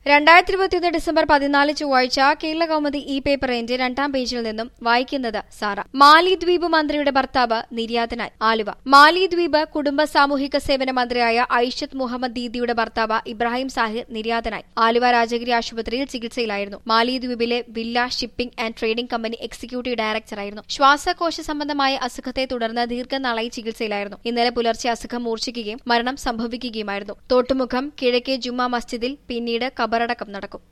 രണ്ടായിരത്തി ഇരുപത്തിയൊന്ന് ഡിസംബർ പതിനാല് ചൊവ്വാഴ്ച കേരള കൗമുദി ഇ പേപ്പറിന്റെ രണ്ടാം പേജിൽ നിന്നും വായിക്കുന്നത് സാറ മാലിദ്വീപ് മന്ത്രിയുടെ ഭർത്താവ് നിര്യാതനായി ആലുവ മാലിദ്വീപ് കുടുംബ സാമൂഹിക സേവന മന്ത്രിയായ ഐഷത്ത് മുഹമ്മദ് ദീദിയുടെ ഭർത്താവ് ഇബ്രാഹിം സാഹിർ നിര്യാതനായി ആലുവ രാജഗിരി ആശുപത്രിയിൽ ചികിത്സയിലായിരുന്നു മാലിദ്വീപിലെ villa shipping and trading company executive ഡയറക്ടറായിരുന്നു ശ്വാസകോശ സംബന്ധമായ അസുഖത്തെ തുടർന്ന് ദീർഘനാളായി ചികിത്സയിലായിരുന്നു ഇന്നലെ പുലർച്ചെ അസുഖം മൂർച്ഛിക്കുകയും മരണം സംഭവിക്കുകയുമായിരുന്നു തോട്ടുമുഖം കിഴക്കേ ജുമാ മസ്ജിദിൽ പിന്നീട് കബറടക്കം നടക്കും